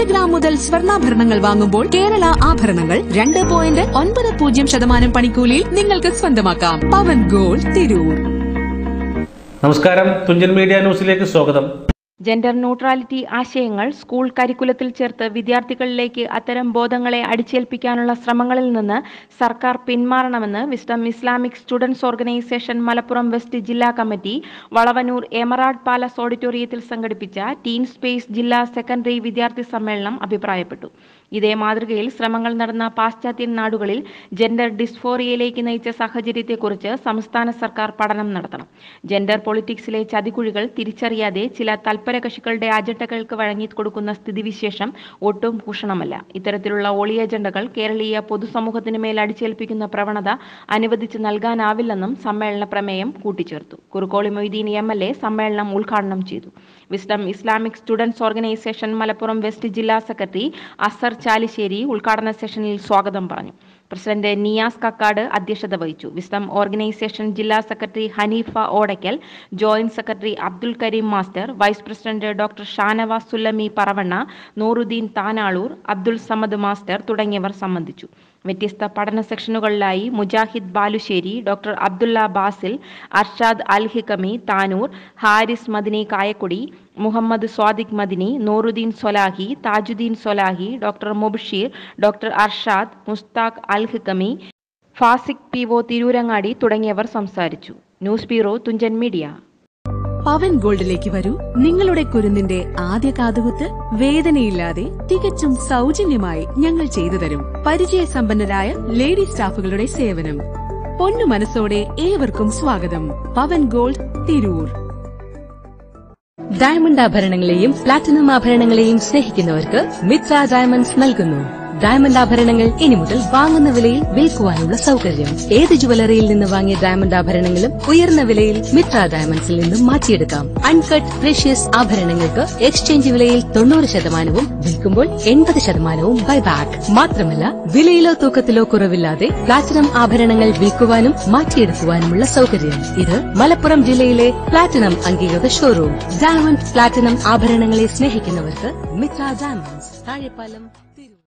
gram മുതൽ സ്വർണ്ണാഭരണങ്ങൾ വാങ്ങുമ്പോൾ കേരള ആഭരണങ്ങൾ രണ്ട് പോയിന്റ് ഒൻപത് പൂജ്യം ശതമാനം പണിക്കൂലിയിൽ നിങ്ങൾക്ക് സ്വന്തമാക്കാം പവൻ ഗോൾഡ് തിരൂർ നമസ്കാരം തുഞ്ചൻ മീഡിയ ന്യൂസിലേക്ക് സ്വാഗതം ജെൻഡർ ന്യൂട്രാലിറ്റി ആശയങ്ങൾ സ്കൂൾ കരിക്കുലത്തിൽ ചേർത്ത് വിദ്യാർത്ഥികളിലേക്ക് അത്തരം ബോധങ്ങളെ അടിച്ചേൽപ്പിക്കാനുള്ള ശ്രമങ്ങളിൽ നിന്ന് സർക്കാർ പിന്മാറണമെന്ന് Wisdom Islamic Students Organisation Malappuram West ജില്ലാ കമ്മിറ്റി വളവനൂർ എമറാഡ് പാലസ് ഓഡിറ്റോറിയത്തിൽ സംഘടിപ്പിച്ച ടീൻ സ്പേസ് ജില്ലാ സെക്കൻഡറി വിദ്യാർത്ഥി സമ്മേളനം അഭിപ്രായപ്പെട്ടു ഇതേ മാതൃകയിൽ ശ്രമങ്ങൾ നടന്ന പാശ്ചാത്യൻ നാടുകളിൽ ജെൻഡർ ഡിസ്ഫോറിയയിലേക്ക് നയിച്ച സാഹചര്യത്തെക്കുറിച്ച് സംസ്ഥാന സർക്കാർ പഠനം നടത്തണം ജെൻഡർ പൊളിറ്റിക്സിലെ ചതിക്കുഴികൾ തിരിച്ചറിയാതെ ചില തൽപര കക്ഷികളുടെ അജണ്ടകൾക്ക് വഴങ്ങിക്കൊടുക്കുന്ന സ്ഥിതിവിശേഷം ഒട്ടും ഭൂഷണമല്ല ഇത്തരത്തിലുള്ള ഒളി അജണ്ടകൾ കേരളീയ പൊതുസമൂഹത്തിന് മേൽ അടിച്ചേൽപ്പിക്കുന്ന പ്രവണത അനുവദിച്ച് നൽകാനാവില്ലെന്നും സമ്മേളന പ്രമേയം കൂട്ടിച്ചേർത്തു Kurukkoli Moideen M L A സമ്മേളനം ഉദ്ഘാടനം ചെയ്തു Wisdom Islamic Students Organisation Malappuram West ജില്ലാ സെക്രട്ടറി അസർ ചാലിശ്ശേരി ഉദ്ഘാടന സെഷനിൽ സ്വാഗതം പറഞ്ഞു പ്രസിഡന്റ് നിയാസ് കക്കാട് അധ്യക്ഷത വഹിച്ചു വിസ്ഡം ഓർഗനൈസേഷൻ ജില്ലാ secretary Haneefa Odakkal joint secretary Abdul Kareem master vice president doctor Shanavas Sullami Paravanna Nooruddeen Thanalur Abdul Samad master തുടങ്ങിയവർ സംബന്ധിച്ചു വ്യത്യസ്ത പഠന സെക്ഷനുകളിലായി Mujahid Balussery doctor Abdulla Basil Arshad Al Hikami Thanur Haris Madani Kayakkudi Muhammad Swadiq Madani Nooruddeen Solahi Thajuddeen Solahi doctor Mubashir doctor Arshad Musthaq Al Hikami Fasiq P O Tirurangadi തുടങ്ങിയവർ സംസാരിച്ചു news bureau Thunchan media Pavan ഗോൾഡിലേക്ക് വരൂ നിങ്ങളുടെ കുരുന്നിന്റെ ആദ്യ കാതുകുത്ത് വേദനയില്ലാതെ തികച്ചും സൗജന്യമായി ഞങ്ങൾ ചെയ്തു തരും പരിചയസമ്പന്നരായ ലേഡി സ്റ്റാഫുകളുടെ സേവനം പൊന്നു മനസ്സോടെ ഏവർക്കും സ്വാഗതം പവൻ ഗോൾഡ് തിരൂർ ഡയമണ്ട് ആഭരണങ്ങളെയും പ്ലാറ്റിനം ആഭരണങ്ങളെയും സ്നേഹിക്കുന്നവർക്ക് മിത്ര ഡയമണ്ട്സ് നൽകുന്നു ഡയമണ്ട് ആഭരണങ്ങൾ ഇനി മുതൽ വാങ്ങുന്ന വിലയിൽ വിൽക്കുവാനുള്ള സൗകര്യം ഏത് ജുവലറിയിൽ നിന്ന് വാങ്ങിയ ഡയമണ്ട് ആഭരണങ്ങളും ഉയർന്ന വിലയിൽ മിത്ര ഡയമണ്ട്സിൽ നിന്നും മാറ്റിയെടുക്കാം അൺകട്ട് പ്രഷ്യസ് ആഭരണങ്ങൾക്ക് എക്സ്ചേഞ്ച് വിലയിൽ തൊണ്ണൂറ് ശതമാനവും വിൽക്കുമ്പോൾ എൺപത് ശതമാനവും ബൈബാക്ക് മാത്രമല്ല വിലയിലോ തൂക്കത്തിലോ കുറവില്ലാതെ പ്ലാറ്റിനം ആഭരണങ്ങൾ വിൽക്കുവാനും മാറ്റിയെടുക്കുവാനുമുള്ള സൗകര്യം ഇത് മലപ്പുറം ജില്ലയിലെ പ്ലാറ്റിനം അംഗീകൃത ഷോറൂം ഡയമണ്ട് പ്ലാറ്റിനം ആഭരണങ്ങളെ സ്നേഹിക്കുന്നവർക്ക് മിത്ര ഡയമണ്ട്സ് താഴെപ്പാലം തിരൂർ